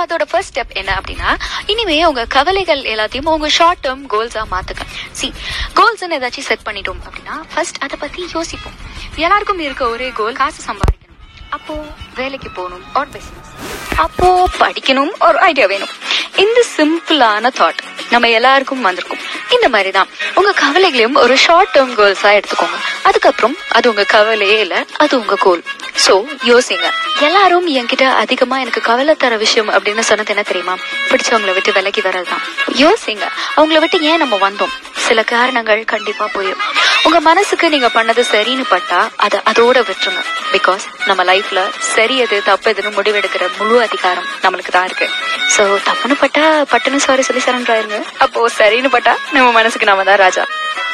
அதோட first step என்ன அப்படின்னா இனிமே உங்க கவலைகள் எல்லாத்தையும் உங்க ஷார்ட் டேர்ம் கோல்ஸா மாத்துக்க சி கோல்ஸ் ஏதாச்சும் செட் பண்ணிட்டோம் அப்படின்னா ஃபர்ஸ்ட் அதை பத்தி யோசிப்போம் எல்லாருக்கும் இருக்க ஒரே கோல் காசு சம்பாதிக்கணும் அப்போ வேலைக்கு போகணும் ஒரு பிசினஸ் அப்போ படிக்கணும் ஒரு ஐடியா வேணும் இந்த சிம்பிளான தாட் நம்ம எல்லாருக்கும் வந்திருக்கும் இந்த மாதிரி தான் உங்க கவலைகளையும் ஒரு ஷார்ட் டேர்ம் கோல்ஸா எடுத்துக்கோங்க அதுக்கப்புறம் அது உங்க கவலையே இல்ல அது உங்க கோல் சோ யோசிங்க எல்லாரும் என்கிட்ட அதிகமா எனக்கு கவலை தர விஷயம் அப்படின்னு சொன்னது என்ன தெரியுமா பிடிச்சவங்களை விட்டு விலகி வர்றதுதான் யோசிங்க அவங்கள விட்டு ஏன் நம்ம வந்தோம் சில காரணங்கள் கண்டிப்பா புரியும் உங்க மனசுக்கு நீங்க பண்ணது சரின்னு பட்டா அதை அதோட விட்டுருங்க பிகாஸ் நம்ம லைஃப்ல சரி எது தப்பு எதுன்னு முடிவெடுக்கிற முழு அதிகாரம் நம்மளுக்கு தான் இருக்கு சோ தப்புன்னு பட்டா பட்டுன்னு சாரி சொல்லி சரண்டர் ஆயிருங்க அப்போ சரின்னு பட்டா நம்ம மனசுக்கு நாம தான் ராஜா